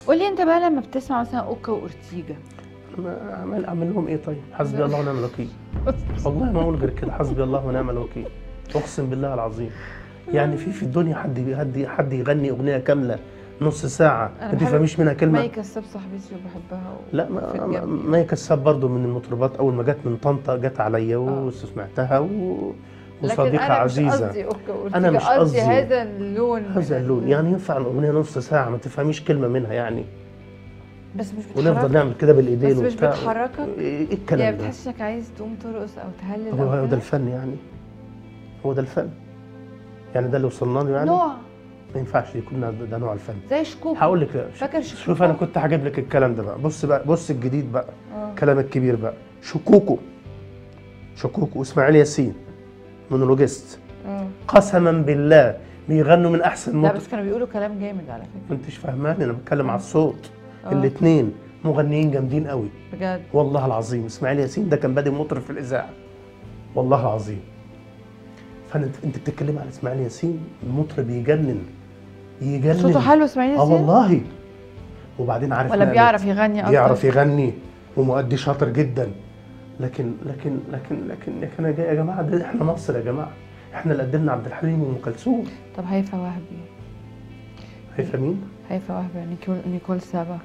قولي انت بقى لما بتسمع مثلا اوكا واورتيجا ما اعمل اعمل لهم ايه طيب حسبي الله ونعم الوكيل والله ما اقول غير كده حسبي الله ونعم الوكيل اقسم بالله العظيم يعني في في الدنيا حد حد حد يغني اغنيه كامله نص ساعه أنا ما بحب تفهميش منها كلمه مي كساب صاحبتي وبحبها و... لا في ما ما- الجنب. ما كساب برضه من المطربات اول ما جت من طنطا جت عليا آه. وسمعتها و... لكن وصديقه انا مش عزيزه قصدي اوكا واورتيجا أنا مش قصدي قصدي. هذا اللون من هذا اللون ال- يعني ينفع الاغنيه نص ساعه ما تفهميش كلمه منها يعني بس مش ونفضل بتحرك نعمل كده بالايدين بس مش وبتاع. بتحركك؟ ايه يعني الكلام ده بتحس انك عايز تقوم ترقص او تهلل هو او هو ده كده؟ الفن يعني هو ده الفن يعني ده اللي وصلنا له يعني نوع ما ينفعش يكون ده, ده نوع الفن زي شكوكو هقول لك فاكر شوف شكوكو؟ انا كنت هجيب لك الكلام ده بقى بص بقى بص الجديد بقى آه. الكلام الكبير بقى شكوكو شكوكو واسماعيل ياسين مونولوجيست آه. قسما بالله بيغنوا من احسن لا مطرب بس كانوا بيقولوا كلام جامد على فكره ما انتش فاهماني انا بتكلم على الصوت آه. الاثنين مغنيين جامدين قوي بجد والله العظيم اسماعيل ياسين ده كان بادئ مطرب في الاذاعه والله العظيم فانت انت بتتكلم على اسماعيل ياسين مطرب يجنن يجنن صوته حلو اسماعيل اه ياسين والله وبعدين عارف ولا نقلة. بيعرف يغني اكتر بيعرف يغني ومؤدي شاطر جدا لكن لكن لكن لكن لكن يا جا- يا جماعه ده احنا مصر يا جماعه احنا اللي قدمنا عبد الحليم وام كلثوم طب هيفا وهبي هيفا مين؟ هيفا وهبي نيكول نيكول سابا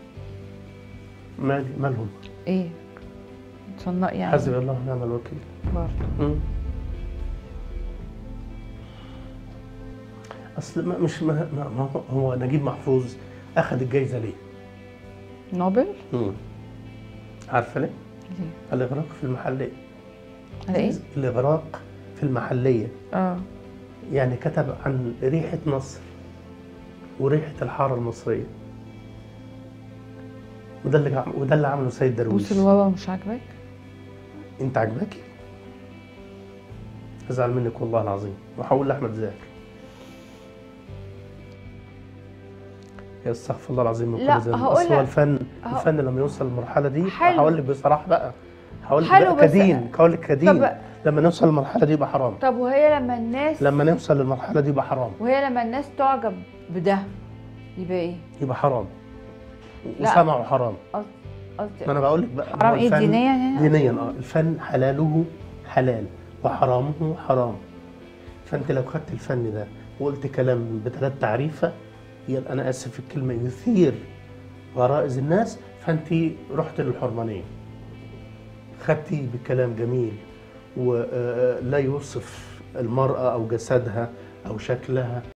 مال مالهم؟ ايه صنع يعني حسبي الله ونعم الوكيل برضه مم. اصل ما مش ما ما ما هو- هو نجيب محفوظ اخذ الجايزه ليه؟ نوبل مم. عارفه ليه؟ ليه؟ الاغراق في المحليه على ايه؟ الاغراق في المحليه اه يعني كتب عن ريحه مصر وريحه الحاره المصريه وده اللي عم- وده اللي عمله سيد درويش بوس الواوا مش عاجبك؟ انت عجباكي؟ ازعل منك والله العظيم وهقول لاحمد زاهر يا استغفر الله العظيم من لا، كل ذنب هقول اصل هو لك- الفن هق- الفن لما يوصل للمرحله دي حلو. هقول لك بصراحه بقى هقول لك حلو بقى بس- كدين هقول لك كدين طب- لما نوصل للمرحله دي يبقى حرام طب وهي لما الناس لما نوصل للمرحله دي يبقى حرام وهي لما الناس تعجب بده يبقى ايه؟ يبقى حرام لا. وسمعوا حرام قصدي قصدي ما انا بقول لك بقى حرام هو ايه الفن- دينيا يعني؟ دينيا اه الفن حلاله حلال وحرامه حرام فانت لو خدت الفن ده وقلت كلام بثلاث تعريفه يبقى انا اسف في الكلمه يثير غرائز الناس فانت رحت للحرمانيه خدتي بكلام جميل ولا يوصف المراه او جسدها او شكلها